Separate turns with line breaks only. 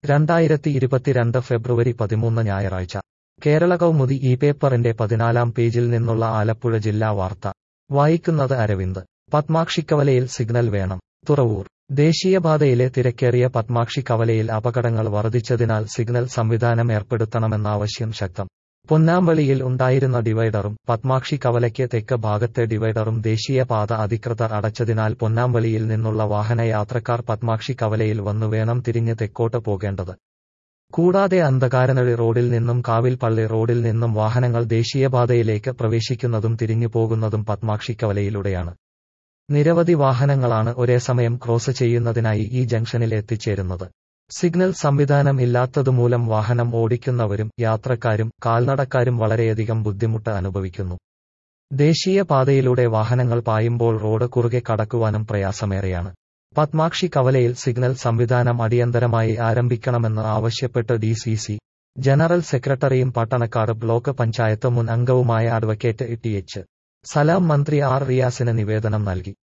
രണ്ടായിരത്തി ഇരുപത്തിരണ്ട് ഫെബ്രുവരി പതിമൂന്ന് ഞായറാഴ്ച കേരള കൗമുദി ഈ പേപ്പറിന്റെ പതിനാലാം പേജിൽ നിന്നുള്ള ആലപ്പുഴ ജില്ലാ വാർത്ത വായിക്കുന്നത് അരവിന്ദ് പത്മാക്ഷിക്കവലയിൽ സിഗ്നൽ വേണം തുറവൂർ ദേശീയപാതയിലെ തിരക്കേറിയ പത്മാക്ഷി കവലയിൽ അപകടങ്ങൾ വർദ്ധിച്ചതിനാൽ സിഗ്നൽ സംവിധാനം ഏർപ്പെടുത്തണമെന്ന ആവശ്യം ശക്തം പൊന്നാമ്പളിയിൽ ഉണ്ടായിരുന്ന ഡിവൈഡറും പത്മാക്ഷി കവലയ്ക്ക് തെക്ക് ഭാഗത്തെ ഡിവൈഡറും ദേശീയപാത അധികൃതർ അടച്ചതിനാൽ പൊന്നാമ്പളിയിൽ നിന്നുള്ള വാഹനയാത്രക്കാർ പത്മാക്ഷി കവലയിൽ വന്നു വേണം തിരിഞ്ഞ് തെക്കോട്ട് പോകേണ്ടത് കൂടാതെ അന്ധകാരനഴി റോഡിൽ നിന്നും കാവിൽപ്പള്ളി റോഡിൽ നിന്നും വാഹനങ്ങൾ ദേശീയപാതയിലേക്ക് പ്രവേശിക്കുന്നതും തിരിഞ്ഞു പോകുന്നതും പത്മാക്ഷി കവലയിലൂടെയാണ് നിരവധി വാഹനങ്ങളാണ് ഒരേ സമയം ക്രോസ് ചെയ്യുന്നതിനായി ഈ ജംഗ്ഷനിൽ എത്തിച്ചേരുന്നത് സിഗ്നൽ സംവിധാനം ഇല്ലാത്തതുമൂലം വാഹനം ഓടിക്കുന്നവരും യാത്രക്കാരും കാൽനടക്കാരും വളരെയധികം ബുദ്ധിമുട്ട് അനുഭവിക്കുന്നു ദേശീയപാതയിലൂടെ വാഹനങ്ങൾ പായുമ്പോൾ റോഡ് കുറുകെ കടക്കുവാനും പ്രയാസമേറെയാണ് പത്മാക്ഷി കവലയിൽ സിഗ്നൽ സംവിധാനം അടിയന്തരമായി ആരംഭിക്കണമെന്ന് ആവശ്യപ്പെട്ട് ഡി സി സി ജനറൽ സെക്രട്ടറിയും പട്ടണക്കാട് ബ്ലോക്ക് പഞ്ചായത്ത് മുൻ അംഗവുമായ അഡ്വക്കേറ്റ് ടി എച്ച് സലാം മന്ത്രി ആർ റിയാസിന് നിവേദനം നൽകി